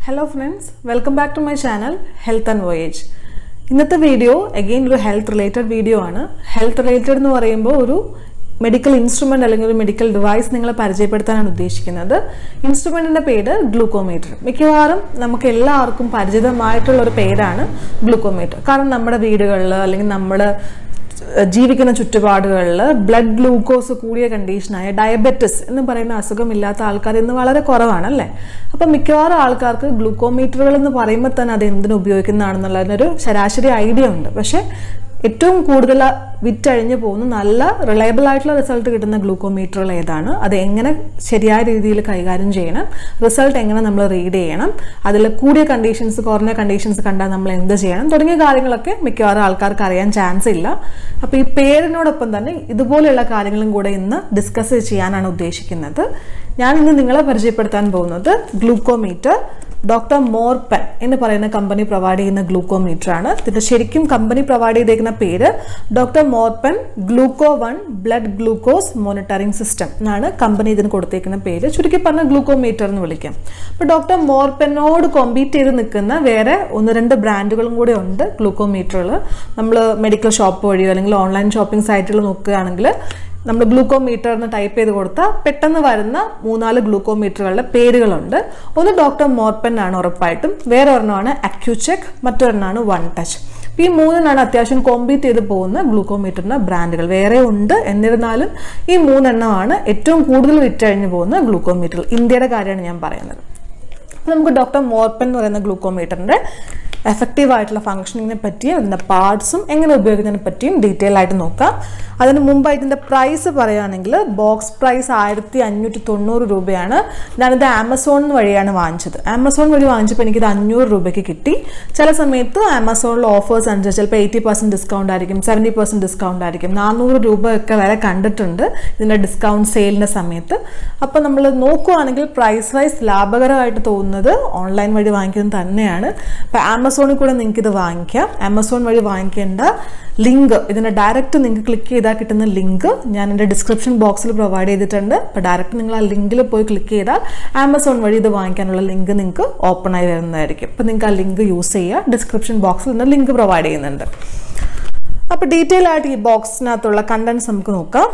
hello friends welcome back to my channel health and voyage ഇന്നത്തെ video again ഒരു health related video ആണ് health related എന്ന് പറയുമ്പോൾ ഒരു മെഡിക്കൽ ഇൻസ്ട്രുമെൻ്റ് അല്ലെങ്കിൽ ഒരു മെഡിക്കൽ ഡിവൈസ് നിങ്ങളെ പരിചയപ്പെടുത്താനാണ് ഉദ്ദേശിക്കുന്നത് ഇൻസ്ട്രുമെൻറ്റിൻ്റെ പേര് ഗ്ലൂക്കോമീറ്റർ മിക്കവാറും നമുക്ക് എല്ലാവർക്കും പരിചിതമായിട്ടുള്ള ഒരു പേരാണ് ഗ്ലൂക്കോമീറ്റർ കാരണം നമ്മുടെ വീടുകളിൽ അല്ലെങ്കിൽ നമ്മുടെ ജീവിക്കുന്ന ചുറ്റുപാടുകളിൽ ബ്ലഡ് ഗ്ലൂക്കോസ് കൂടിയ കണ്ടീഷനായ ഡയബറ്റിസ് എന്ന് പറയുന്ന അസുഖമില്ലാത്ത ആൾക്കാർ ഇന്ന് വളരെ കുറവാണ് അല്ലേ അപ്പം മിക്കവാറും ആൾക്കാർക്ക് ഗ്ലൂക്കോമീറ്ററുകൾ എന്ന് പറയുമ്പോൾ തന്നെ അത് എന്തിനു ഉപയോഗിക്കുന്നതാണെന്നുള്ളതിനൊരു ശരാശരി ഐഡിയ ഉണ്ട് പക്ഷേ ഏറ്റവും കൂടുതൽ വിറ്റഴിഞ്ഞു പോകുന്ന നല്ല റിലയബിൾ ആയിട്ടുള്ള റിസൾട്ട് കിട്ടുന്ന ഗ്ലൂക്കോമീറ്ററുകൾ ഏതാണ് അത് എങ്ങനെ ശരിയായ രീതിയിൽ കൈകാര്യം ചെയ്യണം റിസൾട്ട് എങ്ങനെ നമ്മൾ റീഡ് ചെയ്യണം അതിൽ കൂടിയ കണ്ടീഷൻസ് കുറഞ്ഞ കണ്ടീഷൻസ് കണ്ടാൽ നമ്മൾ എന്ത് ചെയ്യണം തുടങ്ങിയ കാര്യങ്ങളൊക്കെ മിക്കവാറും ആൾക്കാർക്ക് അറിയാൻ ചാൻസ് ഇല്ല അപ്പോൾ ഈ പേരിനോടൊപ്പം തന്നെ ഇതുപോലെയുള്ള കാര്യങ്ങളും കൂടെ ഇന്ന് ഡിസ്കസ് ചെയ്യാനാണ് ഉദ്ദേശിക്കുന്നത് ഞാൻ ഇന്ന് നിങ്ങളെ പരിചയപ്പെടുത്താൻ പോകുന്നത് ഗ്ലൂക്കോമീറ്റർ ഡോക്ടർ മോർപെൻ എന്ന് പറയുന്ന കമ്പനി പ്രൊവൈഡ് ചെയ്യുന്ന ഗ്ലൂക്കോമീറ്റർ ആണ് ഇതിന്റെ ശരിക്കും കമ്പനി പ്രൊവൈഡ് ചെയ്തേക്കുന്ന പേര് doctor Morepen Gluco One blood glucose monitoring system എന്നാണ് കമ്പനി ഇതിന് കൊടുത്തേക്കുന്ന പേര് ചുരുക്കി പറഞ്ഞ ഗ്ലൂക്കോമീറ്റർ എന്ന് വിളിക്കാം അപ്പോൾ ഡോക്ടർ മോർപെനോട് കോമ്പീറ്റ് ചെയ്ത് നിൽക്കുന്ന വേറെ ഒന്ന് രണ്ട് ബ്രാൻഡുകളും കൂടെ ഉണ്ട് ഗ്ലൂക്കോമീറ്ററുകൾ നമ്മൾ മെഡിക്കൽ ഷോപ്പ് വഴിയോ അല്ലെങ്കിൽ ഓൺലൈൻ ഷോപ്പിംഗ് സൈറ്റുകൾ നോക്കുകയാണെങ്കിൽ നമ്മൾ ഗ്ലൂക്കോമീറ്റർ എന്ന് ടൈപ്പ് ചെയ്ത് കൊടുത്താൽ പെട്ടെന്ന് വരുന്ന മൂന്നാല് ഗ്ലൂക്കോമീറ്ററുകളുടെ പേരുകളുണ്ട് ഒന്ന് ഡോക്ടർ മോർപ്പൻ ആണ് ഉറപ്പായിട്ടും വേറെ ഒരെണ്ണമാണ് അക്യൂചെക് മറ്റൊരെണ്ണമാണ് വൺ ടച്ച് ഈ മൂന്നെണ്ണമാണ് അത്യാവശ്യം കോമ്പീറ്റ് ചെയ്ത് പോകുന്ന ഗ്ലൂക്കോമീറ്ററിൻ്റെ ബ്രാൻഡുകൾ വേറെ ഉണ്ട് എന്നിരുന്നാലും ഈ മൂന്നെണ്ണമാണ് ഏറ്റവും കൂടുതൽ വിറ്റഴിഞ്ഞു പോകുന്ന ഗ്ലൂക്കോമീറ്ററുകൾ ഇന്ത്യയുടെ കാര്യമാണ് ഞാൻ പറയുന്നത് അപ്പോൾ നമുക്ക് ഡോക്ടർ മോർപ്പൻ എന്ന് പറയുന്ന ഗ്ലൂക്കോമീറ്ററിൻ്റെ എഫക്റ്റീവ് ആയിട്ടുള്ള ഫംഗ്ഷനിങ്ങിനെ പറ്റിയും അതിൻ്റെ പാർട്സും എങ്ങനെ ഉപയോഗിക്കുന്നതിനെ പറ്റിയും ഡീറ്റെയിൽ ആയിട്ട് നോക്കാം അതിന് മുമ്പായി ഇതിൻ്റെ പ്രൈസ് പറയുകയാണെങ്കിൽ ബോക്സ് പ്രൈസ് ആയിരത്തി അഞ്ഞൂറ്റി തൊണ്ണൂറ് രൂപയാണ് ഞാനിത് ആമസോൺ വഴിയാണ് വാങ്ങിച്ചത് ആമസോൺ വഴി വാങ്ങിച്ചപ്പോൾ എനിക്കിത് അഞ്ഞൂറ് രൂപയ്ക്ക് കിട്ടി ചില സമയത്ത് ആമസോണിൽ ഓഫേഴ്സ് അനുസരിച്ച് ചിലപ്പോൾ എയ്റ്റി പെർസെൻറ്റ് ഡിസ്കൗണ്ട് ആയിരിക്കും സെവൻറ്റി പെർസെൻറ്റ് ഡിസ്കൗണ്ട് ആയിരിക്കും നാനൂറ് രൂപയൊക്കെ വരെ കണ്ടിട്ടുണ്ട് ഇതിൻ്റെ ഡിസ്കൗണ്ട് സെയിലിൻ്റെ സമയത്ത് അപ്പോൾ നമ്മൾ നോക്കുകയാണെങ്കിൽ പ്രൈസ് വൈസ് ലാഭകരമായിട്ട് തോന്നുന്നത് ഓൺലൈൻ വഴി വാങ്ങിക്കുന്നത് തന്നെയാണ് അപ്പോൾ ആമസോണിൽ കൂടെ നിങ്ങൾക്ക് ഇത് വാങ്ങിക്കാം ആമസോൺ വഴി വാങ്ങിക്കേണ്ട ലിങ്ക് ഇതിൻ്റെ ഡയറക്റ്റ് നിങ്ങൾക്ക് ക്ലിക്ക് ചെയ്താൽ കിട്ടുന്ന ലിങ്ക് ഞാൻ എൻ്റെ ഡിസ്ക്രിപ്ഷൻ ബോക്സിൽ പ്രൊവൈഡ് ചെയ്തിട്ടുണ്ട് അപ്പോൾ ഡയറക്റ്റ് നിങ്ങൾ ആ ലിങ്കിൽ പോയി ക്ലിക്ക് ചെയ്താൽ ആമസോൺ വഴി ഇത് വാങ്ങിക്കാനുള്ള ലിങ്ക് നിങ്ങൾക്ക് ഓപ്പൺ ആയി വരുന്നതായിരിക്കും അപ്പോൾ നിങ്ങൾക്ക് ആ ലിങ്ക് യൂസ് ചെയ്യുക ഡിസ്ക്രിപ്ഷൻ ബോക്സിൽ നിന്ന് ലിങ്ക് പ്രൊവൈഡ് ചെയ്യുന്നുണ്ട് അപ്പോൾ ഡീറ്റെയിൽ ആയിട്ട് ഈ ബോക്സിനകത്തുള്ള കണ്ടൻസ് നമുക്ക് നോക്കാം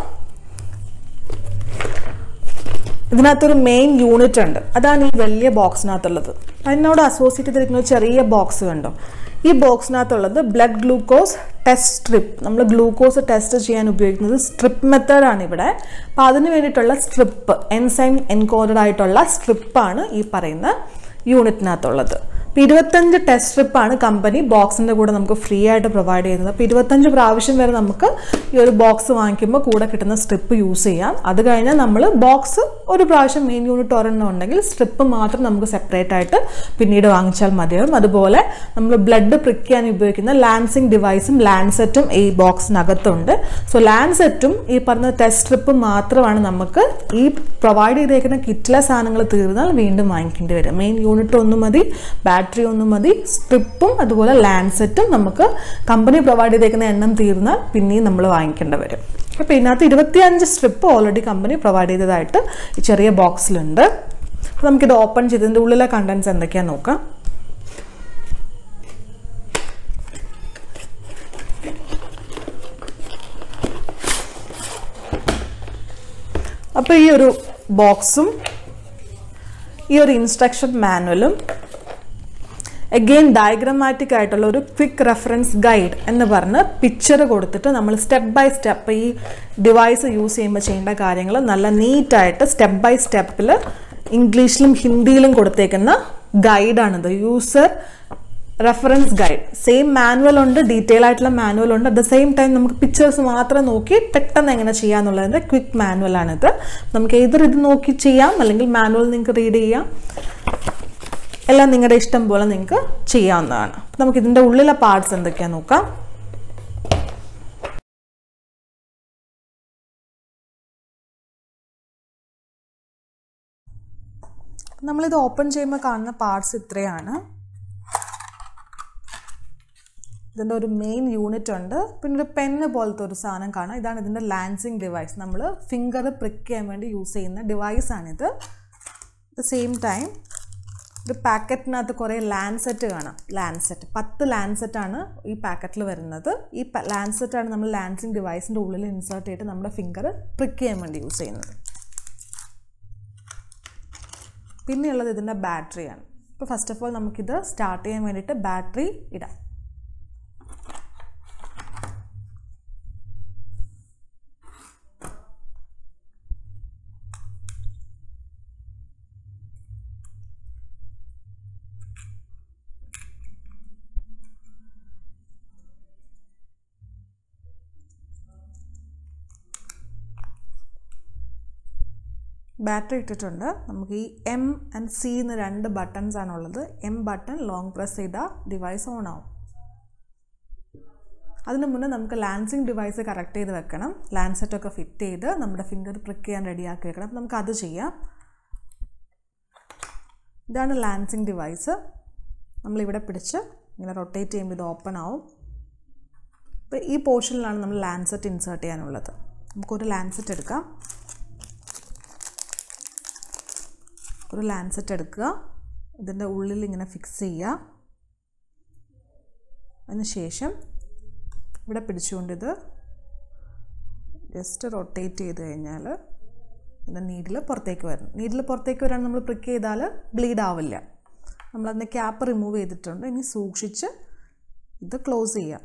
ഇതിനകത്തൊരു മെയിൻ യൂണിറ്റ് ഉണ്ട് അതാണ് ഈ വലിയ ബോക്സിനകത്തുള്ളത് അതിനോട് അസോസിയേറ്റ് ചെയ്തിരിക്കുന്ന ഒരു ചെറിയ ബോക്സ് കണ്ടോ ഈ ബോക്സിനകത്തുള്ളത് ബ്ലഡ് ഗ്ലൂക്കോസ് ടെസ്റ്റ് സ്ട്രിപ്പ് നമ്മൾ ഗ്ലൂക്കോസ് ടെസ്റ്റ് ചെയ്യാൻ ഉപയോഗിക്കുന്നത് സ്ട്രിപ്പ് മെത്തേഡാണ് ഇവിടെ അപ്പോൾ അതിന് വേണ്ടിയിട്ടുള്ള സ്ട്രിപ്പ് എൻസൈം എൻകോഡഡ് ആയിട്ടുള്ള സ്ട്രിപ്പാണ് ഈ പറയുന്ന യൂണിറ്റിനകത്തുള്ളത് അപ്പോൾ ഇരുപത്തഞ്ച് ടെസ്റ്റ് സ്ട്രിപ്പാണ് കമ്പനി ബോക്സിൻ്റെ കൂടെ നമുക്ക് ഫ്രീ ആയിട്ട് പ്രൊവൈഡ് ചെയ്യുന്നത് അപ്പോൾ ഇരുപത്തഞ്ച് പ്രാവശ്യം വരെ നമുക്ക് ഈ ഒരു ബോക്സ് വാങ്ങിക്കുമ്പോൾ കൂടെ കിട്ടുന്ന സ്ട്രിപ്പ് യൂസ് ചെയ്യാം അത് കഴിഞ്ഞാൽ നമ്മൾ ബോക്സ് ഒരു പ്രാവശ്യം മെയിൻ യൂണിറ്റ് ഒരെണ്ണം ഉണ്ടെങ്കിൽ സ്ട്രിപ്പ് മാത്രം നമുക്ക് സെപ്പറേറ്റ് ആയിട്ട് പിന്നീട് വാങ്ങിച്ചാൽ മതിയാവും അതുപോലെ നമ്മൾ ബ്ലഡ് പ്രിക്ക് ചെയ്യാൻ ഉപയോഗിക്കുന്ന ലാൻസിങ് ഡിവൈസും ലാൻസെറ്റും ഈ ബോക്സിനകത്തുണ്ട് സോ ലാൻസെറ്റും ഈ പറഞ്ഞ ടെസ്റ്റ് സ്ട്രിപ്പ് മാത്രമാണ് നമുക്ക് ഈ പ്രൊവൈഡ് ചെയ്തേക്കുന്ന കിറ്റിലെ സാധനങ്ങൾ തീർന്നാൽ വീണ്ടും വാങ്ങിക്കേണ്ടി വരും മെയിൻ യൂണിറ്റ് ഒന്നും മതി ബാറ്ററി ഒന്നും മതി സ്ട്രിപ്പും അതുപോലെ ലാൻസെറ്റും നമുക്ക് കമ്പനി പ്രൊവൈഡ് ചെയ്തേക്കുന്ന എണ്ണം തീർന്നാൽ പിന്നെയും നമ്മൾ വാങ്ങിക്കേണ്ടി വരും അപ്പോൾ ഇതിനകത്ത് ഇരുപത്തിയഞ്ച് സ്ട്രിപ്പ് ഓൾറെഡി കമ്പനി പ്രൊവൈഡ് ചെയ്തതായിട്ട് ഈ ചെറിയ ബോക്സിലുണ്ട് അപ്പോൾ നമുക്കിത് ഓപ്പൺ ചെയ്തതിൻ്റെ ഉള്ളിലെ കണ്ടൻസ് എന്തൊക്കെയാണെന്ന് നോക്കാം അപ്പോൾ ഈ ഒരു ബോക്സും ഈ ഒരു ഇൻസ്ട്രക്ഷൻ മാനുവലും അഗെയിൻ ഡയഗ്രമാറ്റിക് ആയിട്ടുള്ള ഒരു ക്വിക്ക് റെഫറൻസ് ഗൈഡ് എന്ന് പറഞ്ഞ് പിക്ചർ കൊടുത്തിട്ട് നമ്മൾ സ്റ്റെപ്പ് ബൈ സ്റ്റെപ്പ് ഈ ഡിവൈസ് യൂസ് ചെയ്യുമ്പോൾ ചെയ്യേണ്ട കാര്യങ്ങൾ നല്ല നീറ്റായിട്ട് സ്റ്റെപ്പ് ബൈ സ്റ്റെപ്പിൽ ഇംഗ്ലീഷിലും ഹിന്ദിയിലും കൊടുത്തേക്കുന്ന ഗൈഡാണിത് user reference guide same manual ഉണ്ട് ഡീറ്റെയിൽ ആയിട്ടുള്ള മാനുവൽ ഉണ്ട് അറ്റ് ദ സെയിം ടൈം നമുക്ക് പിക്ചേഴ്സ് മാത്രം നോക്കി പെട്ടെന്ന് എങ്ങനെ ചെയ്യാന്നുള്ളതിൻ്റെ ക്വിക്ക് മാനുവലാണിത് നമുക്ക് ഏതൊരു ഇത് നോക്കി ചെയ്യാം അല്ലെങ്കിൽ മാനുവൽ നിങ്ങൾക്ക് റീഡ് ചെയ്യാം എല്ലാം നിങ്ങളുടെ ഇഷ്ടം പോലെ നിങ്ങൾക്ക് ചെയ്യാവുന്നതാണ് നമുക്ക് ഇതിൻ്റെ ഉള്ളിലെ പാർട്സ് എന്തൊക്കെയാണെന്ന് നോക്കാം നമ്മളിത് ഓപ്പൺ ചെയ്യുമ്പോൾ കാണുന്ന പാർട്സ് ഇത്രയാണ് ഇതിൻ്റെ ഒരു മെയിൻ യൂണിറ്റ് ഉണ്ട് പിന്നെ ഒരു പെന്ന് പോലത്തെ ഒരു സാധനം കാണാം ഇതാണ് ഇതിൻ്റെ ലാൻസിങ് ഡിവൈസ് നമ്മൾ ഫിംഗർ പ്രിക്ക് ചെയ്യാൻ വേണ്ടി യൂസ് ചെയ്യുന്ന ഡിവൈസാണിത് അറ്റ് ദ സെയിം ടൈം ഇത് പാക്കറ്റിനകത്ത് കുറേ ലാൻസെറ്റ് കാണാം ലാൻസെറ്റ് പത്ത് ലാൻസെറ്റാണ് ഈ പാക്കറ്റിൽ വരുന്നത് ഈ ലാൻസെറ്റാണ് നമ്മൾ ലാൻസിങ് ഡിവൈസിൻ്റെ ഉള്ളിൽ ഇൻസേർട്ട് ചെയ്തിട്ട് നമ്മുടെ ഫിംഗർ പ്രിക്ക് ചെയ്യാൻ വേണ്ടി യൂസ് ചെയ്യുന്നത് പിന്നെയുള്ളത് ഇതിൻ്റെ ബാറ്ററിയാണ് ഇപ്പോൾ ഫസ്റ്റ് ഓഫ് ഓൾ നമുക്കിത് സ്റ്റാർട്ട് ചെയ്യാൻ വേണ്ടിയിട്ട് ബാറ്ററി ഇടാം ബാറ്ററി ഇട്ടിട്ടുണ്ട് നമുക്ക് ഈ എം ആൻഡ് സി എന്ന് രണ്ട് ബട്ടൺസ് ആണുള്ളത് എം ബട്ടൺ ലോങ് പ്രസ് ചെയ്താൽ ഡിവൈസ് ഓൺ ആവും അതിന് മുന്നേ നമുക്ക് ലാൻസിങ് ഡിവൈസ് കറക്റ്റ് ചെയ്ത് വെക്കണം ലാൻസെറ്റൊക്കെ ഫിറ്റ് ചെയ്ത് നമ്മുടെ ഫിംഗർ പ്രിക്ക് ചെയ്യാൻ റെഡിയാക്കി വെക്കണം അപ്പോൾ നമുക്ക് അത് ചെയ്യാം ഇതാണ് ലാൻസിങ് ഡിവൈസ് നമ്മളിവിടെ പിടിച്ച് ഇങ്ങനെ റൊട്ടേറ്റ് ചെയ്യുമ്പോൾ ഇത് ഓപ്പൺ ആവും അപ്പോൾ ഈ പോർഷനിലാണ് നമ്മൾ ലാൻസെറ്റ് ഇൻസേർട്ട് ചെയ്യാനുള്ളത് നമുക്കൊരു ലാൻസെറ്റ് എടുക്കാം ഒരു ലാൻസെറ്റ് എടുക്കുക ഇതിൻ്റെ ഉള്ളിൽ ഇങ്ങനെ ഫിക്സ് ചെയ്യുക അതിനുശേഷം ഇവിടെ പിടിച്ചുകൊണ്ട് ഇത് ജസ്റ്റ് റൊട്ടേറ്റ് ചെയ്ത് കഴിഞ്ഞാൽ ഇതിൻ്റെ നീഡിൽ പുറത്തേക്ക് വരണം നീഡിൽ പുറത്തേക്ക് വരാൻ നമ്മൾ പ്രിക്ക് ചെയ്താൽ ബ്ലീഡ് ആവില്ല നമ്മളതിൻ്റെ ക്യാപ്പ് റിമൂവ് ചെയ്തിട്ടുണ്ട് ഇനി സൂക്ഷിച്ച് ഇത് ക്ലോസ് ചെയ്യുക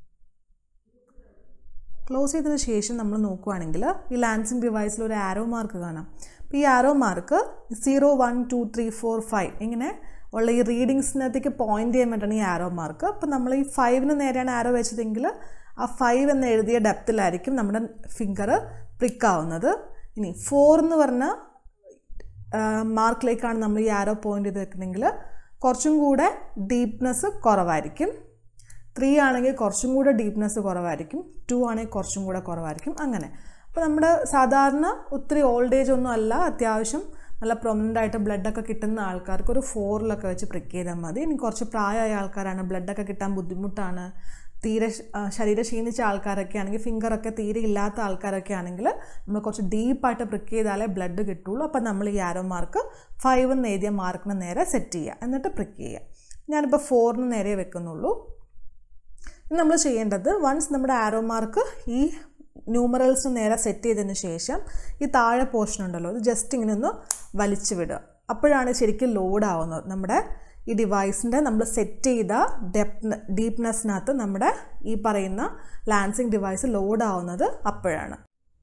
ക്ലോസ് ചെയ്തതിന് ശേഷം നമ്മൾ നോക്കുകയാണെങ്കിൽ ഈ ലാൻസിങ് ഡിവൈസിൽ ഒരു ആരോ മാർക്ക് കാണാം അപ്പോൾ ഈ arrow mark zero one two three four five ഇങ്ങനെ ഉള്ള ഈ റീഡിങ്സിനകത്തേക്ക് പോയിന്റ് ചെയ്യാൻ വേണ്ടിയാണ് ഈ ആരോ മാർക്ക് അപ്പോൾ നമ്മൾ ഈ ഫൈവിന് നേരെയാണ് ആരോ വെച്ചതെങ്കിൽ ആ ഫൈവ് എന്ന് എഴുതിയ ഡെപ്തിലായിരിക്കും നമ്മുടെ ഫിംഗർ പ്രിക്കാവുന്നത് ഇനി ഫോർ എന്ന് പറഞ്ഞ മാർക്കിലേക്കാണ് നമ്മൾ ഈ ആരോ പോയിന്റ് ചെയ്ത് വെക്കുന്നതെങ്കിൽ കുറച്ചും കൂടെ ഡീപ്നെസ് കുറവായിരിക്കും ത്രീ ആണെങ്കിൽ കുറച്ചും കൂടെ ഡീപ്നെസ് കുറവായിരിക്കും ടു ആണെങ്കിൽ കുറച്ചും കൂടെ കുറവായിരിക്കും അങ്ങനെ അപ്പോൾ നമ്മുടെ സാധാരണ ഒത്തിരി ഓൾഡ് ഏജ് ഒന്നും അല്ല അത്യാവശ്യം നല്ല പ്രൊമനൻ്റ് ആയിട്ട് ബ്ലഡൊക്കെ കിട്ടുന്ന ആൾക്കാർക്ക് ഒരു ഫോറിലൊക്കെ വെച്ച് പ്രിക്ക് ചെയ്താൽ മതി ഇനി കുറച്ച് പ്രായമായ ആൾക്കാരാണ് ബ്ലഡൊക്കെ കിട്ടാൻ ബുദ്ധിമുട്ടാണ് തീരെ ശരീരം ക്ഷീണിച്ച ആൾക്കാരൊക്കെ ആണെങ്കിൽ ഫിംഗറൊക്കെ തീരെ ഇല്ലാത്ത ആൾക്കാരൊക്കെ ആണെങ്കിൽ നമ്മൾ കുറച്ച് ഡീപ്പായിട്ട് പ്രിക്ക് ചെയ്താലേ ബ്ലഡ് കിട്ടുള്ളൂ അപ്പോൾ നമ്മൾ ഈ ആരോ മാർക്ക് ഫൈവ് എന്ന് എഴുതിയ മാർക്കിന് നേരെ സെറ്റ് ചെയ്യുക എന്നിട്ട് പ്രിക്ക് ചെയ്യുക ഞാനിപ്പോൾ ഫോറിന് നേരെ വെക്കുന്നുള്ളൂ നമ്മൾ ചെയ്യേണ്ടത് വൺസ് നമ്മുടെ ആരോ മാർക്ക് ഈ ന്യൂമറൽസിന് നേരെ സെറ്റ് ചെയ്തതിന് ശേഷം ഈ താഴെ പോർഷൻ ഉണ്ടല്ലോ ഇത് ജസ്റ്റ് ഇങ്ങനെ ഒന്ന് വലിച്ചു വിടുക അപ്പോഴാണ് ശരിക്കും ലോഡ് ആവുന്നത് നമ്മുടെ ഈ ഡിവൈസിൻ്റെ നമ്മൾ സെറ്റ് ചെയ്ത ഡെപ്ത് ഡീപ്നെസ്സിനകത്ത് നമ്മുടെ ഈ പറയുന്ന ലാൻസിങ് ഡിവൈസ് ലോഡ് ആവുന്നത് അപ്പോഴാണ്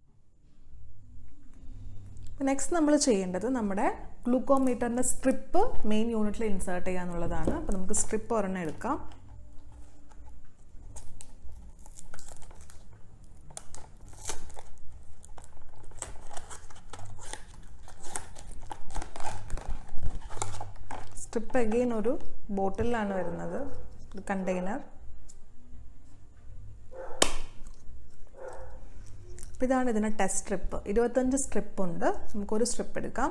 നെക്സ്റ്റ് നമ്മൾ ചെയ്യേണ്ടത് നമ്മുടെ ഗ്ലൂക്കോമീറ്ററിൻ്റെ സ്ട്രിപ്പ് മെയിൻ യൂണിറ്റിൽ ഇൻസേർട്ട് ചെയ്യുക എന്നുള്ളതാണ് അപ്പോൾ നമുക്ക് സ്ട്രിപ്പ് ഒരെണ്ണം എടുക്കാം സ്ട്രിപ്പ് അഗെയിൻ ഒരു ബോട്ടിലാണ് വരുന്നത് കണ്ടെയ്നർ അപ്പോൾ ഇതാണ് ഇതിൻ്റെ ടെസ്റ്റ് സ്ട്രിപ്പ് ഇരുപത്തഞ്ച് സ്ട്രിപ്പ് ഉണ്ട് നമുക്കൊരു സ്ട്രിപ്പ് എടുക്കാം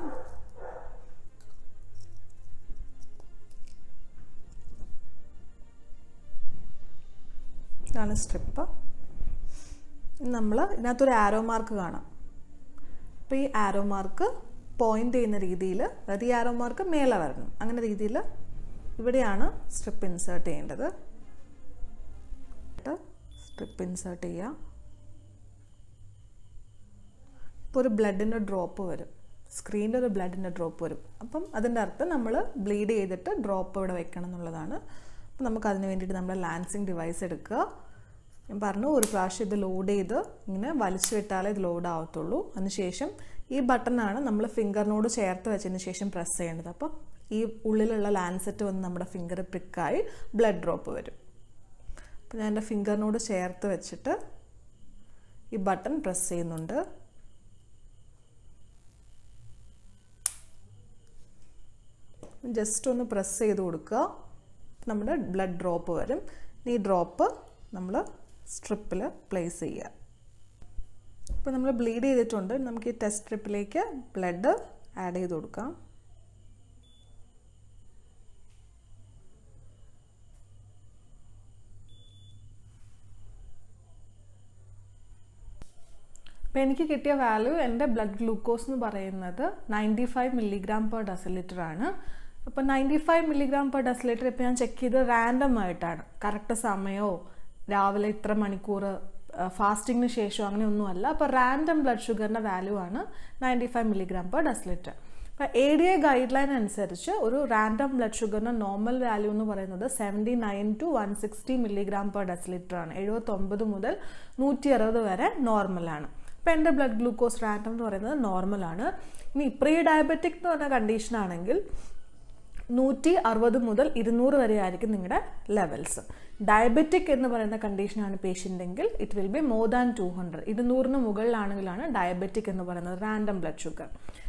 ഇതാണ് സ്ട്രിപ്പ് നമ്മൾ ഇതിനകത്തൊരു ആരോ മാർക്ക് കാണാം അപ്പോൾ ഈ ആരോ മാർക്ക് പോയിന്റ് ചെയ്യുന്ന രീതിയിൽ അതായത് ഈ ആരോ മാർക്ക് മേലെ വരണം അങ്ങനെ രീതിയിൽ ഇവിടെയാണ് സ്ട്രിപ്പ് ഇൻസേർട്ട് ചെയ്യേണ്ടത് സ്ട്രിപ്പ് ഇൻസേർട്ട് ചെയ്യുക ഇപ്പോൾ ഒരു ബ്ലഡിൻ്റെ ഡ്രോപ്പ് വരും സ്ക്രീനിൽ ഒരു ബ്ലഡിൻ്റെ ഡ്രോപ്പ് വരും അപ്പം അതിൻ്റെ അർത്ഥം നമ്മൾ ബ്ലീഡ് ചെയ്തിട്ട് ഡ്രോപ്പ് ഇവിടെ വെക്കണം എന്നുള്ളതാണ് അപ്പം നമുക്ക് അതിന് വേണ്ടിയിട്ട് നമ്മുടെ ലാൻസിങ് ഡിവൈസ് എടുക്കുക ഞാൻ പറഞ്ഞു ഒരു പ്രാവശ്യം ഇത് ലോഡ് ചെയ്ത് ഇങ്ങനെ വലിച്ചു വിട്ടാലേ ഇത് ലോഡ് ആവത്തുള്ളൂ അതിനുശേഷം ഈ ബട്ടണാണ് നമ്മൾ ഫിംഗറിനോട് ചേർത്ത് വെച്ചതിന് ശേഷം പ്രസ് ചെയ്യേണ്ടത് അപ്പോൾ ഈ ഉള്ളിലുള്ള ലാൻസെറ്റ് വന്ന് നമ്മുടെ ഫിംഗർ പ്രിക്കായി ബ്ലഡ് ഡ്രോപ്പ് വരും അപ്പോൾ ഞാൻ എൻ്റെ ഫിംഗറിനോട് ചേർത്ത് വെച്ചിട്ട് ഈ ബട്ടൺ പ്രസ് ചെയ്യുന്നുണ്ട് ജസ്റ്റ് ഒന്ന് പ്രസ് ചെയ്ത് കൊടുക്കുക നമ്മുടെ ബ്ലഡ് ഡ്രോപ്പ് വരും ഈ ഡ്രോപ്പ് നമ്മൾ സ്ട്രിപ്പിൽ പ്ലേസ് ചെയ്യുക ഇപ്പോൾ നമ്മൾ ബ്ലീഡ് ചെയ്തിട്ടുണ്ട് നമുക്ക് ഈ ടെസ്റ്റ് സ്ട്രിപ്പിലേക്ക് ബ്ലഡ് ആഡ് ചെയ്ത് കൊടുക്കാം അപ്പോൾ എനിക്ക് കിട്ടിയ വാല്യൂ എൻ്റെ ബ്ലഡ് ഗ്ലൂക്കോസ് എന്ന് പറയുന്നത് ninety five milligram per decilitre ആണ് അപ്പോൾ ninety five milligram per decilitre ഇപ്പോൾ ഞാൻ ചെക്ക് ചെയ്ത് റാൻഡം ആയിട്ടാണ് കറക്റ്റ് സമയമോ രാവിലെ ഇത്ര മണിക്കൂർ ഫാസ്റ്റിങ്ങിന് ശേഷം അങ്ങനെ ഒന്നുമല്ല അപ്പോൾ റാൻഡം ബ്ലഡ് ഷുഗറിൻ്റെ വാല്യൂ ആണ് ninety five milligram per decilitre അപ്പോൾ A D A guideline അനുസരിച്ച് ഒരു റാൻഡം ബ്ലഡ് ഷുഗറിന് നോർമൽ വാല്യൂ എന്ന് പറയുന്നത് seventy nine to one sixty milligram per decilitre ആണ് എഴുപത്തൊമ്പത് മുതൽ നൂറ്റി അറുപത് വരെ നോർമലാണ് അപ്പോൾ എൻ്റെ ബ്ലഡ് ഗ്ലൂക്കോസ് റാൻഡം എന്ന് പറയുന്നത് നോർമലാണ് ഇനി പ്രീ ഡയബറ്റിക് എന്ന് പറഞ്ഞ കണ്ടീഷൻ ആണെങ്കിൽ നൂറ്റി അറുപത് മുതൽ ഇരുന്നൂറ് വരെ ആയിരിക്കും നിങ്ങളുടെ ലെവൽസ് ഡയബറ്റിക് എന്ന് പറയുന്ന കണ്ടീഷനാണ് പേഷ്യൻ്റ് എങ്കിൽ it will be more than two hundred ഇരുന്നൂറിന് മുകളിലാണെങ്കിലാണ് ഡയബറ്റിക് എന്ന് പറയുന്നത് റാൻഡം ബ്ലഡ് ഷുഗർ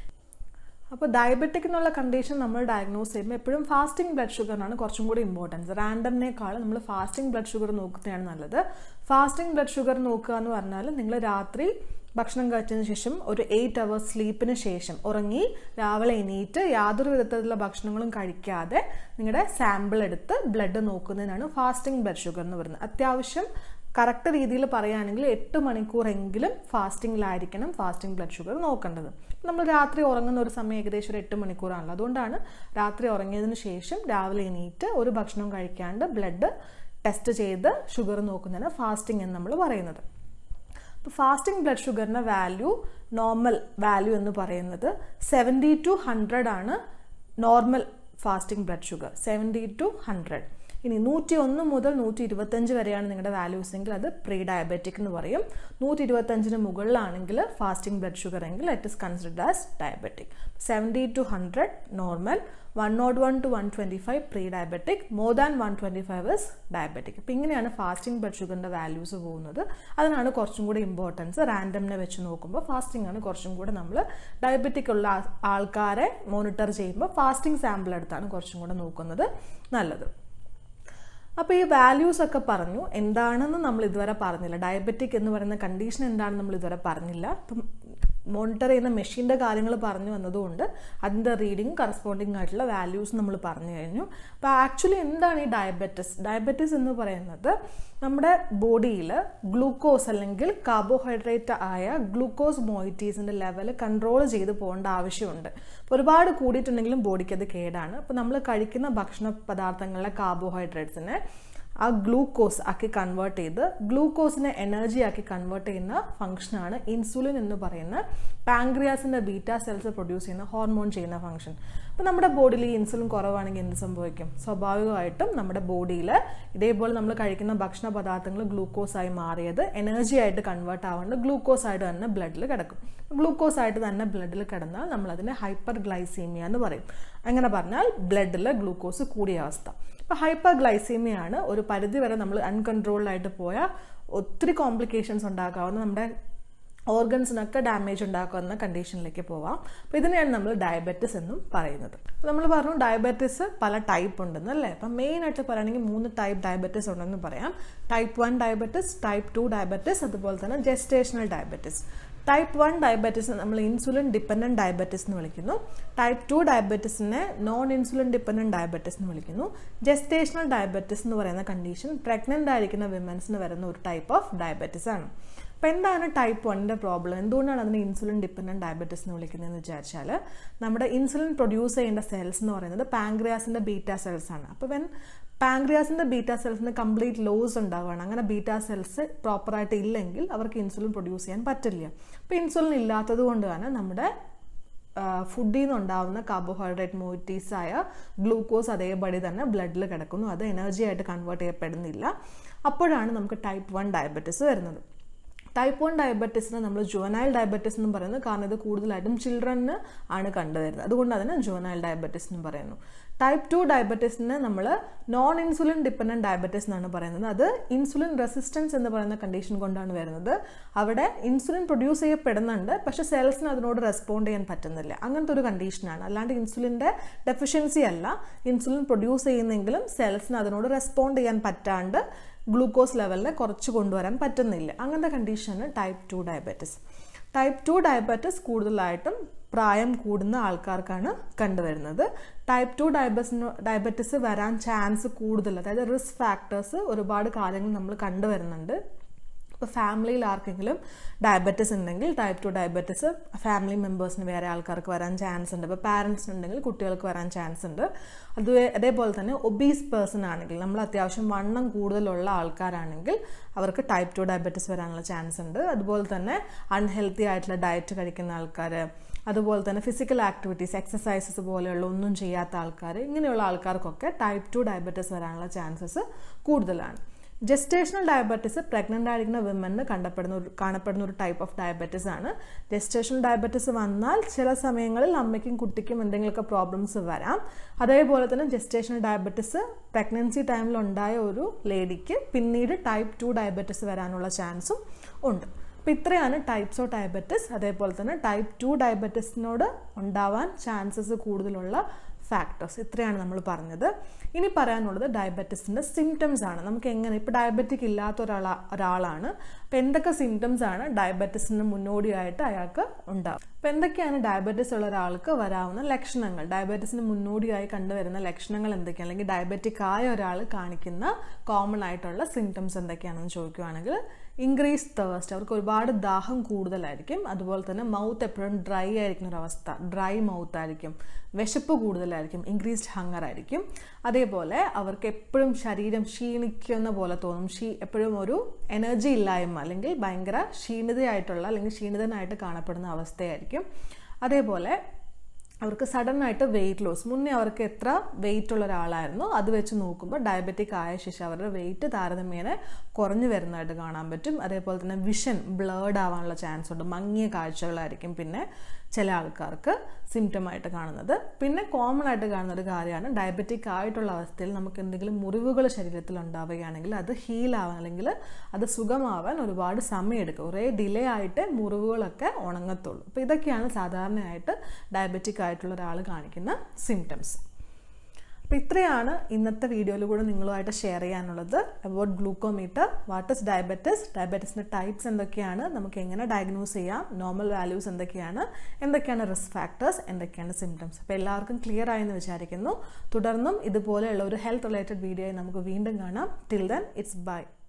അപ്പോൾ ഡയബറ്റിക് എന്നുള്ള കണ്ടീഷൻ നമ്മൾ ഡയഗ്നോസ് ചെയ്യുമ്പോൾ എപ്പോഴും ഫാസ്റ്റിംഗ് ബ്ലഡ് ഷുഗറിനാണ് കുറച്ചും കൂടി ഇമ്പോർട്ടൻസ് റാൻഡമിനേക്കാൾ നമ്മൾ ഫാസ്റ്റിംഗ് ബ്ലഡ് ഷുഗർ നോക്കുന്നതാണ് നല്ലത് ഫാസ്റ്റിംഗ് ബ്ലഡ് ഷുഗർ നോക്കുക എന്ന് പറഞ്ഞാൽ നിങ്ങൾ രാത്രി ഭക്ഷണം കഴിച്ചതിന് ശേഷം ഒരു എയ്റ്റ് അവേഴ്സ് സ്ലീപ്പിന് ശേഷം ഉറങ്ങി രാവിലെ എണീറ്റ് യാതൊരു വിധത്തിലുള്ള ഭക്ഷണങ്ങളും കഴിക്കാതെ നിങ്ങളുടെ സാമ്പിൾ എടുത്ത് ബ്ലഡ് നോക്കുന്നതിനാണ് ഫാസ്റ്റിംഗ് ബ്ലഡ് ഷുഗർ എന്ന് പറയുന്നത് അത്യാവശ്യം കറക്റ്റ് രീതിയിൽ പറയുകയാണെങ്കിൽ എട്ട് മണിക്കൂറെങ്കിലും ഫാസ്റ്റിങ്ങിലായിരിക്കണം ഫാസ്റ്റിംഗ് ബ്ലഡ് ഷുഗർ നോക്കേണ്ടത് നമ്മൾ രാത്രി ഉറങ്ങുന്ന ഒരു സമയം ഏകദേശം ഒരു എട്ട് മണിക്കൂറാണല്ലോ അതുകൊണ്ടാണ് രാത്രി ഉറങ്ങിയതിന് ശേഷം രാവിലെ എണീറ്റ് ഒരു ഭക്ഷണവും കഴിക്കാണ്ട് ബ്ലഡ് ടെസ്റ്റ് ചെയ്ത് ഷുഗർ നോക്കുന്നതിന് ഫാസ്റ്റിംഗ് എന്ന് നമ്മൾ പറയുന്നത് അപ്പോൾ ഫാസ്റ്റിംഗ് ബ്ലഡ് ഷുഗറിൻ്റെ വാല്യൂ നോർമൽ വാല്യൂ എന്ന് പറയുന്നത് സെവൻറ്റി ടു ഹൺഡ്രഡ് ആണ് normal fasting blood sugar seventy to hundred ഇനി നൂറ്റി ഒന്ന് മുതൽ നൂറ്റി ഇരുപത്തഞ്ച് വരെയാണ് നിങ്ങളുടെ വാല്യൂസ് എങ്കിൽ അത് പ്രീ ഡയബറ്റിക് എന്ന് പറയും നൂറ്റി ഇരുപത്തഞ്ചിന് മുകളിലാണെങ്കിൽ ഫാസ്റ്റിംഗ് ബ്ലഡ് ഷുഗർ എങ്കിൽ it is considered as diabetic seventy to hundred normal one not one to one twenty five prediabetic more than one twenty five is diabetic അപ്പോൾ ഇങ്ങനെയാണ് ഫാസ്റ്റിംഗ് ബ്ലഡ് ഷുഗറിൻ്റെ values പോകുന്നത് അതിനാണ് കുറച്ചും കൂടി importance റാൻഡമിനെ വെച്ച് നോക്കുമ്പോൾ ഫാസ്റ്റിംഗ് ആണ് കുറച്ചും കൂടെ നമ്മൾ ഡയബറ്റിക് ഉള്ള ആൾക്കാരെ മോണിറ്റർ ചെയ്യുമ്പോൾ ഫാസ്റ്റിംഗ് സാമ്പിൾ എടുത്താണ് കുറച്ചും കൂടെ നോക്കുന്നത് നല്ലത് അപ്പോൾ ഈ വാല്യൂസ് ഒക്കെ പറഞ്ഞു എന്താണെന്ന് നമ്മൾ ഇതുവരെ പറഞ്ഞില്ല ഡയബറ്റിക് എന്ന് പറയുന്ന കണ്ടീഷൻ എന്താണെന്ന് നമ്മൾ ഇതുവരെ പറഞ്ഞില്ല അപ്പം മോണിറ്റർ ചെയ്യുന്ന മെഷീൻ്റെ കാര്യങ്ങൾ പറഞ്ഞു വന്നതുകൊണ്ട് അതിൻ്റെ റീഡിങ് കറസ്പോണ്ടിങ് ആയിട്ടുള്ള വാല്യൂസ് നമ്മൾ പറഞ്ഞു കഴിഞ്ഞു അപ്പോൾ ആക്ച്വലി എന്താണ് ഈ ഡയബറ്റിസ് ഡയബറ്റിസ് എന്ന് പറയുന്നത് നമ്മുടെ ബോഡിയിൽ ഗ്ലൂക്കോസ് അല്ലെങ്കിൽ കാർബോഹൈഡ്രേറ്റ് ആയ ഗ്ലൂക്കോസ് മോയിറ്റീസിൻ്റെ ലെവൽ കൺട്രോൾ ചെയ്ത് പോകേണ്ട ആവശ്യമുണ്ട് ഒരുപാട് കൂടിയിട്ടുണ്ടെങ്കിലും ബോഡിക്ക് അത് കേടാണ് അപ്പോൾ നമ്മൾ കഴിക്കുന്ന ഭക്ഷണ പദാർത്ഥങ്ങളിലെ കാർബോഹൈഡ്രേറ്റ്സിനെ ആ ഗ്ലൂക്കോസ് ആക്കി കൺവേർട്ട് ചെയ്ത് ഗ്ലൂക്കോസിനെ എനർജി ആക്കി കൺവേർട്ട് ചെയ്യുന്ന ഫംഗ്ഷനാണ് ഇൻസുലിൻ എന്ന് പറയുന്ന പാങ്ക്രിയാസിൻ്റെ ബീറ്റ സെൽസ് പ്രൊഡ്യൂസ് ചെയ്യുന്ന ഹോർമോൺ ചെയ്യുന്ന ഫംഗ്ഷൻ അപ്പോൾ നമ്മുടെ ബോഡിയിൽ ഈ ഇൻസുലിൻ കുറവാണെങ്കിൽ എന്ത് സംഭവിക്കും സ്വാഭാവികമായിട്ടും നമ്മുടെ ബോഡിയിൽ ഇതേപോലെ നമ്മൾ കഴിക്കുന്ന ഭക്ഷണ പദാർത്ഥങ്ങൾ ഗ്ലൂക്കോസ് ആയി മാറിയത് എനർജി ആയിട്ട് കൺവേർട്ട് ആവാണ്ട് ഗ്ലൂക്കോസ് ആയിട്ട് തന്നെ ബ്ലഡിൽ കിടക്കും ഗ്ലൂക്കോസ് ആയിട്ട് തന്നെ ബ്ലഡിൽ കിടന്നാൽ നമ്മൾ അതിനെ ഹൈപ്പർ ഗ്ലൈസീമിയ എന്ന് പറയും അങ്ങനെ പറഞ്ഞാൽ ബ്ലഡിൽ ഗ്ലൂക്കോസ് കൂടിയ അവസ്ഥ അപ്പോൾ ഹൈപ്പർ ഗ്ലൈസീമിയാണ് ഒരു പരിധി വരെ നമ്മൾ അൺകൺട്രോൾഡ് ആയിട്ട് പോയാൽ ഒത്തിരി കോംപ്ലിക്കേഷൻസ് ഉണ്ടാക്കാവുന്ന നമ്മുടെ ഓർഗൻസിനൊക്കെ ഡാമേജ് ഉണ്ടാക്കുന്ന കണ്ടീഷനിലേക്ക് പോവാം അപ്പോൾ ഇതിനെയാണ് നമ്മൾ ഡയബറ്റിസ് എന്നും പറയുന്നത് നമ്മൾ പറഞ്ഞു ഡയബറ്റിസ് പല ടൈപ്പ് ഉണ്ടെന്ന് അല്ലേ അപ്പം മെയിൻ ആയിട്ട് പറയുകയാണെങ്കിൽ മൂന്ന് ടൈപ്പ് ഡയബറ്റിസ് ഉണ്ടെന്ന് പറയാം type one diabetes type two diabetes അതുപോലെ തന്നെ gestational diabetes type one diabetes നമ്മൾ ഇൻസുലിൻ ഡിപ്പെൻഡൻറ്റ് ഡയബറ്റിസ് എന്ന് വിളിക്കുന്നു ടൈപ്പ് ടു ഡയബറ്റിസിനെ നോൺ ഇൻസുലിൻ ഡിപ്പെൻഡൻറ്റ് ഡയബറ്റിസ് എന്ന് വിളിക്കുന്നു ജെസ്റ്റേഷണൽ ഡയബറ്റിസ് എന്ന് പറയുന്ന കണ്ടീഷൻ പ്രഗ്നൻ്റ് ആയിരിക്കുന്ന വിമൻസിന് വരുന്ന ഒരു ടൈപ്പ് ഓഫ് ഡയബറ്റിസ് ആണ് അപ്പോൾ എന്താണ് ടൈപ്പ് വണ്ണിൻ്റെ പ്രോബ്ലം എന്തുകൊണ്ടാണ് അതിനെ ഇൻസുലിൻ ഡിപ്പെൻഡൻറ്റ് ഡയബറ്റിസ് എന്ന് വിളിക്കുന്നതെന്ന് വിചാരിച്ചാൽ നമ്മുടെ ഇൻസുലിൻ പ്രൊഡ്യൂസ് ചെയ്യേണ്ട സെൽസ് എന്ന് പറയുന്നത് പാങ്ക്രിയാസിൻ്റെ ബീറ്റ സെൽസ് ആണ് അപ്പോൾ വെൻ പാങ്ക്രിയാസിൻ്റെ ബീറ്റ സെൽസിന് കംപ്ലീറ്റ് ലോസ് ഉണ്ടാവുകയാണ് അങ്ങനെ ബീറ്റ സെൽസ് പ്രോപ്പറായിട്ട് ഇല്ലെങ്കിൽ അവർക്ക് ഇൻസുലിൻ പ്രൊഡ്യൂസ് ചെയ്യാൻ പറ്റില്ല അപ്പോൾ ഇൻസുലിൻ ഇല്ലാത്തത് കൊണ്ട് തന്നെ നമ്മുടെ ഫുഡിൽ നിന്നുണ്ടാവുന്ന കാർബോഹൈഡ്രേറ്റ് മോയിറ്റീസ് ആയ ഗ്ലൂക്കോസ് അതേപടി തന്നെ ബ്ലഡിൽ കിടക്കുന്നു അത് എനർജി ആയിട്ട് കൺവേർട്ട് ചെയ്യപ്പെടുന്നില്ല അപ്പോഴാണ് നമുക്ക് ടൈപ്പ് വൺ ഡയബറ്റിസ് വരുന്നത് ടൈപ്പ് വൺ ഡയബറ്റീസിനെ നമ്മൾ ജുവനൈൽ ഡയബറ്റീസ് എന്നും പറയുന്നത് കാരണം ഇത് കൂടുതലായിട്ടും ചിൽഡ്രന് ആണ് കണ്ടുവരുന്നത് അതുകൊണ്ട് അതിന് ജുവനൈൽ ഡയബറ്റീസ് എന്നും പറയുന്നു ടൈപ്പ് ടു ഡയബറ്റീസിനെ നമ്മൾ നോൺ ഇൻസുലിൻ ഡിപ്പെൻഡൻറ്റ് ഡയബറ്റീസ് എന്നാണ് പറയുന്നത് അത് ഇൻസുലിൻ റെസിസ്റ്റൻസ് എന്ന് പറയുന്ന കണ്ടീഷൻ കൊണ്ടാണ് വരുന്നത് അവിടെ ഇൻസുലിൻ പ്രൊഡ്യൂസ് ചെയ്യപ്പെടുന്നുണ്ട് പക്ഷേ സെൽസിന് അതിനോട് റെസ്പോണ്ട് ചെയ്യാൻ പറ്റുന്നില്ല അങ്ങനത്തെ ഒരു കണ്ടീഷനാണ് അല്ലാണ്ട് ഇൻസുലിൻ്റെ ഡെഫിഷ്യൻസി അല്ല ഇൻസുലിൻ പ്രൊഡ്യൂസ് ചെയ്യുന്നെങ്കിലും സെൽസിന് അതിനോട് റെസ്പോണ്ട് ചെയ്യാൻ പറ്റാണ്ട് ഗ്ലൂക്കോസ് ലെവലിനെ കുറച്ച് കൊണ്ടുവരാൻ പറ്റുന്നില്ല അങ്ങനത്തെ കണ്ടീഷനാണ് type two diabetes type two diabetes കൂടുതലായിട്ടും പ്രായം കൂടുന്ന ആൾക്കാർക്കാണ് കണ്ടുവരുന്നത് ടൈപ്പ് ടു ഡയബറ്റിന് ഡയബറ്റിസ് വരാൻ ചാൻസ് കൂടുതൽ അതായത് റിസ്ക് ഫാക്ടേഴ്സ് ഒരുപാട് കാര്യങ്ങൾ നമ്മൾ കണ്ടുവരുന്നുണ്ട് ഇപ്പോൾ ഫാമിലിയിൽ ആർക്കെങ്കിലും ഡയബറ്റിസ് ഉണ്ടെങ്കിൽ ടൈപ്പ് ടു ഡയബറ്റിസ് ഫാമിലി മെമ്പേഴ്സിന് വേറെ ആൾക്കാർക്ക് വരാൻ ചാൻസ് ഉണ്ട് ഇപ്പോൾ പാരൻസിന് ഉണ്ടെങ്കിൽ കുട്ടികൾക്ക് വരാൻ ചാൻസ് ഉണ്ട് അത് അതേപോലെ തന്നെ ഒബീസ് പേഴ്സൺ ആണെങ്കിൽ നമ്മൾ അത്യാവശ്യം വണ്ണം കൂടുതലുള്ള ആൾക്കാരാണെങ്കിൽ അവർക്ക് ടൈപ്പ് ടു ഡയബറ്റിസ് വരാനുള്ള ചാൻസ് ഉണ്ട് അതുപോലെ തന്നെ അൺഹെൽത്തി ആയിട്ടുള്ള ഡയറ്റ് കഴിക്കുന്ന ആൾക്കാർ അതുപോലെ തന്നെ ഫിസിക്കൽ ആക്ടിവിറ്റീസ് എക്സസൈസസ് പോലെയുള്ള ഒന്നും ചെയ്യാത്ത ആൾക്കാർ ഇങ്ങനെയുള്ള ആൾക്കാർക്കൊക്കെ ടൈപ്പ് ടു ഡയബറ്റിസ് വരാനുള്ള ചാൻസസ് കൂടുതലാണ് ജസ്റ്റേഷണൽ ഡയബറ്റിസ് പ്രഗ്നൻ്റ് ആയിരിക്കുന്ന വിമനിന് കണ്ടപ്പെടുന്ന ഒരു കാണപ്പെടുന്ന ഒരു ടൈപ്പ് ഓഫ് ഡയബറ്റിസ് ആണ് ജസ്റ്റേഷണൽ ഡയബറ്റിസ് വന്നാൽ ചില സമയങ്ങളിൽ അമ്മയ്ക്കും കുട്ടിക്കും എന്തെങ്കിലുമൊക്കെ പ്രോബ്ലംസ് വരാം അതേപോലെ തന്നെ ജസ്റ്റേഷണൽ ഡയബറ്റിസ് പ്രഗ്നൻസി ടൈമിൽ ഉണ്ടായ ഒരു ലേഡിക്ക് പിന്നീട് ടൈപ്പ് ടു ഡയബറ്റിസ് വരാനുള്ള ചാൻസും ഉണ്ട് അപ്പോൾ ഇത്രയാണ് ടൈപ്സ് ഓഫ് ഡയബറ്റിസ് അതേപോലെ തന്നെ ടൈപ്പ് ടു ഡയബറ്റിസിനോട് ഉണ്ടാവാൻ ചാൻസസ് കൂടുതലുള്ള ഫാക്ടേഴ്സ് ഇത്രയാണ് നമ്മൾ പറഞ്ഞത് ഇനി പറയാനുള്ളത് ഡയബറ്റിസിൻ്റെ സിംറ്റംസ് ആണ് നമുക്ക് എങ്ങനെ ഇപ്പോൾ ഡയബറ്റിക് ഇല്ലാത്ത ഒരാൾ ഒരാളാണ് അപ്പോൾ എന്തൊക്കെ സിംറ്റംസ് ആണ് ഡയബറ്റിസിന് മുന്നോടിയായിട്ട് അയാൾക്ക് ഉണ്ടാവും അപ്പോൾ എന്തൊക്കെയാണ് ഡയബറ്റിസ് ഉള്ള ഒരാൾക്ക് വരാവുന്ന ലക്ഷണങ്ങൾ ഡയബറ്റിസിന് മുന്നോടിയായി കണ്ടുവരുന്ന ലക്ഷണങ്ങൾ എന്തൊക്കെയാണ് അല്ലെങ്കിൽ ഡയബറ്റിക് ആയ ഒരാൾ കാണിക്കുന്ന കോമൺ ആയിട്ടുള്ള സിംറ്റംസ് എന്തൊക്കെയാണെന്ന് ചോദിക്കുകയാണെങ്കിൽ ഇൻക്രീസ് തേഴ്സ്റ്റ് അവർക്ക് ഒരുപാട് ദാഹം കൂടുതലായിരിക്കും അതുപോലെ തന്നെ മൗത്ത് എപ്പോഴും ഡ്രൈ ആയിരിക്കുന്ന ഒരു അവസ്ഥ ഡ്രൈ മൗത്ത് ആയിരിക്കും വിശപ്പ് കൂടുതലായിരിക്കും ഇൻക്രീസ്ഡ് ഹങ്ങർ ആയിരിക്കും അതേപോലെ അവർക്ക് എപ്പോഴും ശരീരം ക്ഷീണിക്കുന്ന പോലെ തോന്നും ക്ഷീ എപ്പോഴും ഒരു എനർജി ഇല്ലായ്മ അല്ലെങ്കിൽ ഭയങ്കര ക്ഷീണിതയായിട്ടുള്ള അല്ലെങ്കിൽ ക്ഷീണിതനായിട്ട് കാണപ്പെടുന്ന അവസ്ഥയായിരിക്കും അതേപോലെ അവർക്ക് സഡൻ ആയിട്ട് വെയിറ്റ് ലോസ് മുന്നേ അവർക്ക് എത്ര വെയിറ്റ് ഉള്ള ഒരാളായിരുന്നു അത് വെച്ച് നോക്കുമ്പോൾ ഡയബറ്റിക് ആയ ശേഷം അവരുടെ വെയിറ്റ് താരതമ്യേന കുറഞ്ഞു വരുന്നതായിട്ട് കാണാൻ പറ്റും അതേപോലെ തന്നെ വിഷൻ ബ്ലേഡ് ആവാനുള്ള ചാൻസ് ഉണ്ട് മങ്ങിയ കാഴ്ചകളായിരിക്കും പിന്നെ ചില ആൾക്കാർക്ക് സിംറ്റം ആയിട്ട് കാണുന്നത് പിന്നെ കോമൺ ആയിട്ട് കാണുന്ന ഒരു കാര്യമാണ് ഡയബറ്റിക് ആയിട്ടുള്ള അവസ്ഥയിൽ നമുക്ക് എന്തെങ്കിലും മുറിവുകൾ ശരീരത്തിൽ ഉണ്ടാവുകയാണെങ്കിൽ അത് ഹീൽ ആവാൻ അല്ലെങ്കിൽ അത് സുഖമാവാൻ ഒരുപാട് സമയമെടുക്കും കുറേ ഡിലേ ആയിട്ട് മുറിവുകളൊക്കെ ഉണങ്ങത്തുള്ളൂ അപ്പോൾ ഇതൊക്കെയാണ് സാധാരണയായിട്ട് ഡയബറ്റിക് ആയിട്ടുള്ള ഒരാൾ കാണിക്കുന്ന സിംറ്റംസ് അപ്പോൾ ഇത്രയാണ് ഇന്നത്തെ വീഡിയോയിൽ കൂടെ നിങ്ങളുമായിട്ട് ഷെയർ ചെയ്യാനുള്ളത് about glucometer what is diabetes ഡയബറ്റിസിൻ്റെ ടൈപ്സ് എന്തൊക്കെയാണ് നമുക്ക് എങ്ങനെ ഡയഗ്നോസ് ചെയ്യാം നോർമൽ വാല്യൂസ് എന്തൊക്കെയാണ് എന്തൊക്കെയാണ് റിസ്ക് ഫാക്ടേഴ്സ് എന്തൊക്കെയാണ് സിംറ്റംസ് അപ്പോൾ എല്ലാവർക്കും ക്ലിയർ ആയെന്ന് വിചാരിക്കുന്നു തുടർന്നും ഇതുപോലെയുള്ള ഒരു ഹെൽത്ത് റിലേറ്റഡ് വീഡിയോയിൽ നമുക്ക് വീണ്ടും കാണാം ടിൽ ദെൻ ഇറ്റ്സ് ബൈ